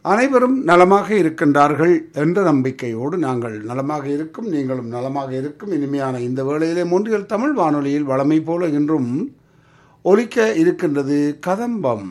அனைவரும் நலமாக இருக்கின்றார்கள் என்ற நம்பிக்கையோடு நாங்கள் நலமாக இருக்கும் நீங்களும் நலமாக இருக்கும் இனிமையான இந்த வேளையிலே மூன்றியல் தமிழ் வானொலியில் வளமை போல இன்றும் ஒலிக்க இருக்கின்றது கதம்பம்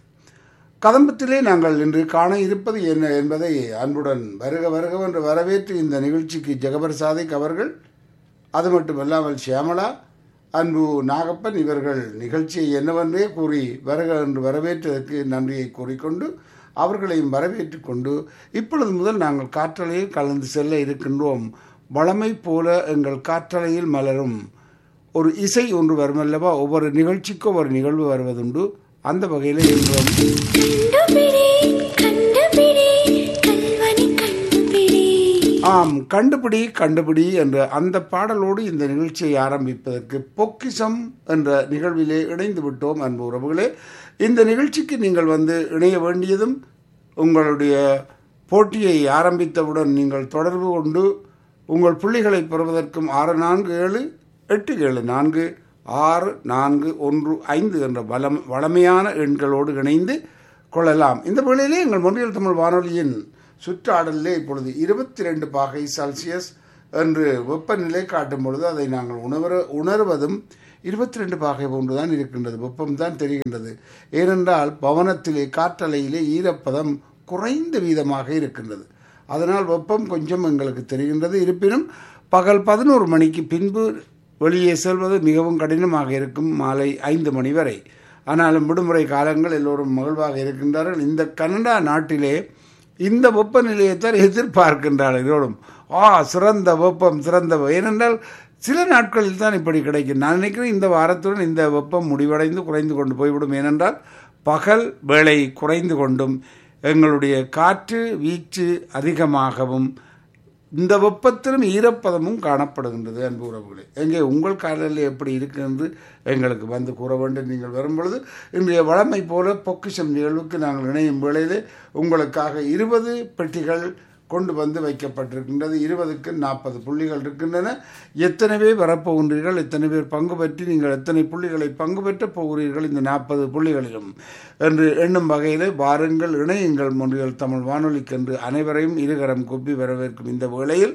கதம்பத்திலே நாங்கள் இன்று காண இருப்பது என்ன என்பதை அன்புடன் வருக வருக என்று வரவேற்று இந்த நிகழ்ச்சிக்கு ஜெகபர் சாதிக் அவர்கள் அது மட்டுமல்லாமல் சியாமலா அன்பு நாகப்பன் இவர்கள் நிகழ்ச்சியை என்னவென்றே கூறி வருக என்று வரவேற்றதற்கு நன்றியை கூறிக்கொண்டு அவர்களையும் வரவேற்றுக் கொண்டு இப்பொழுது முதல் நாங்கள் காற்றலையில் கலந்து செல்ல இருக்கின்றோம் வளமை போல எங்கள் காற்றலையில் மலரும் ஒரு இசை ஒன்று வருமல்லவா ஒவ்வொரு நிகழ்ச்சிக்கும் ஒரு நிகழ்வு வருவதுண்டு அந்த வகையில் இன்றும் கண்டுபிடி கண்டுபிடி கல்வனை கண்டுபிடி ஆம் கண்டுபிடி கண்டுபிடி என்ற அந்த பாடலோடு இந்த நிகழ்ச்சியை ஆரம்பிப்பதற்கு பொக்கிஷம் என்ற நிகழ்விலே இணைந்து விட்டோம் அன்பு உறவுகளே இந்த நிகழ்ச்சிக்கு நீங்கள் வந்து இணைய வேண்டியதும் உங்களுடைய போட்டியை ஆரம்பித்தவுடன் நீங்கள் தொடர்பு கொண்டு உங்கள் புள்ளிகளை பெறுவதற்கும் ஆறு நான்கு ஏழு எட்டு ஏழு நான்கு ஆறு நான்கு ஒன்று ஐந்து என்ற வளம் வளமையான எண்களோடு இணைந்து கொள்ளலாம் இந்த வேளையிலே எங்கள் மொழியல் தமிழ் வானொலியின் சுற்றாடலிலே இப்பொழுது இருபத்தி ரெண்டு பாகை செல்சியஸ் என்று வெப்பநிலை காட்டும் பொழுது அதை நாங்கள் உணர உணர்வதும் இருபத்தி ரெண்டு பாகை போன்றுதான் இருக்கின்றது வெப்பம்தான் தெரிகின்றது ஏனென்றால் பவனத்திலே காற்றலையிலே ஈரப்பதம் குறைந்த வீதமாக இருக்கின்றது அதனால் வெப்பம் கொஞ்சம் எங்களுக்கு தெரிகின்றது இருப்பினும் பகல் பதினோரு மணிக்கு பின்பு வெளியே செல்வது மிகவும் கடினமாக இருக்கும் மாலை ஐந்து மணி வரை ஆனாலும் விடுமுறை காலங்கள் எல்லோரும் மகிழ்வாக இருக்கின்றார்கள் இந்த கனடா நாட்டிலே இந்த வெப்பநிலையைத்தான் எதிர்பார்க்கின்றார்கள் எல்லோரும் ஆ சிறந்த வெப்பம் சிறந்த வெ-" ஏனென்றால் சில நாட்களில் தான் இப்படி கிடைக்கும் நான் நினைக்கிறேன் இந்த வாரத்துடன் இந்த வெப்பம் முடிவடைந்து குறைந்து கொண்டு போய்விடும் ஏனென்றால் பகல் வேளை குறைந்து கொண்டும் எங்களுடைய காற்று வீச்சு அதிகமாகவும் இந்த வெப்பத்திலும் ஈரப்பதமும் காணப்படுகின்றது அன்பு உறவுகளே எங்கே உங்கள் காலையில் எப்படி இருக்கு என்று எங்களுக்கு வந்து கூற வேண்டும் நீங்கள் வரும்பொழுது இன்றைய வளமை போல பொக்கிஷம் நிகழ்வுக்கு நாங்கள் இணையும் வேளையிலே உங்களுக்காக இருபது பெட்டிகள் கொண்டு வந்து வைக்கப்பட்டிருக்கின்றது இருபதுக்கு நாற்பது புள்ளிகள் இருக்கின்றன எத்தனை பேர் வரப்போகின்றீர்கள் எத்தனை பேர் பங்கு பெற்று நீங்கள் எத்தனை புள்ளிகளை பங்கு பெற்றப் போகிறீர்கள் இந்த நாற்பது புள்ளிகளிலும் என்று எண்ணும் வகையில் வாருங்கள் இணையுங்கள் மொழிகள் தமிழ் வானொலிக்கென்று அனைவரையும் இருகரம் கூப்பி வரவேற்கும் இந்த வேளையில்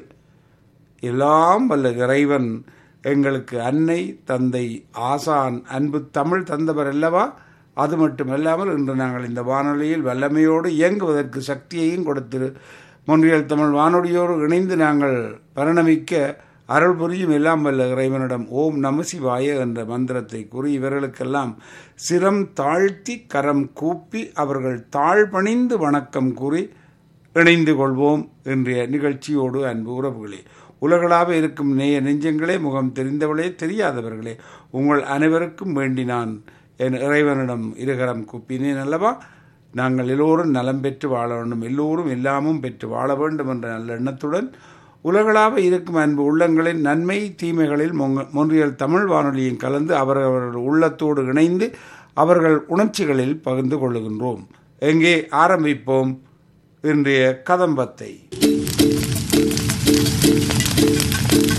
எல்லாம் வல்ல இறைவன் எங்களுக்கு அன்னை தந்தை ஆசான் அன்பு தமிழ் தந்தவர் அல்லவா அது மட்டுமல்லாமல் இன்று நாங்கள் இந்த வானொலியில் வல்லமையோடு இயங்குவதற்கு சக்தியையும் கொடுத்திரு மொன்றியல் தமிழ் வானொலியோடு இணைந்து நாங்கள் பரிணமிக்க அருள் புரியும் எல்லாம் வல்ல இறைவனிடம் ஓம் நம சிவாய என்ற மந்திரத்தை கூறி இவர்களுக்கெல்லாம் சிரம் தாழ்த்தி கரம் கூப்பி அவர்கள் தாழ்பணிந்து வணக்கம் கூறி இணைந்து கொள்வோம் இன்றைய நிகழ்ச்சியோடு அன்பு உறவுகளே உலகளாக இருக்கும் நேய நெஞ்சங்களே முகம் தெரிந்தவளே தெரியாதவர்களே உங்கள் அனைவருக்கும் வேண்டி நான் என் இறைவனிடம் இருகரம் கூப்பினேன் அல்லவா நாங்கள் எல்லோரும் நலம் பெற்று வாழ வேண்டும் எல்லோரும் எல்லாமும் பெற்று வாழ வேண்டும் என்ற நல்ல எண்ணத்துடன் உலகளாக இருக்கும் அன்பு உள்ளங்களின் நன்மை தீமைகளில் மொங்க- மொன்றியல் தமிழ் வானொலியும் கலந்து அவரவர்கள் உள்ளத்தோடு இணைந்து அவர்கள் உணர்ச்சிகளில் பகிர்ந்து கொள்ளுகின்றோம் எங்கே ஆரம்பிப்போம் இன்றைய கதம்பத்தை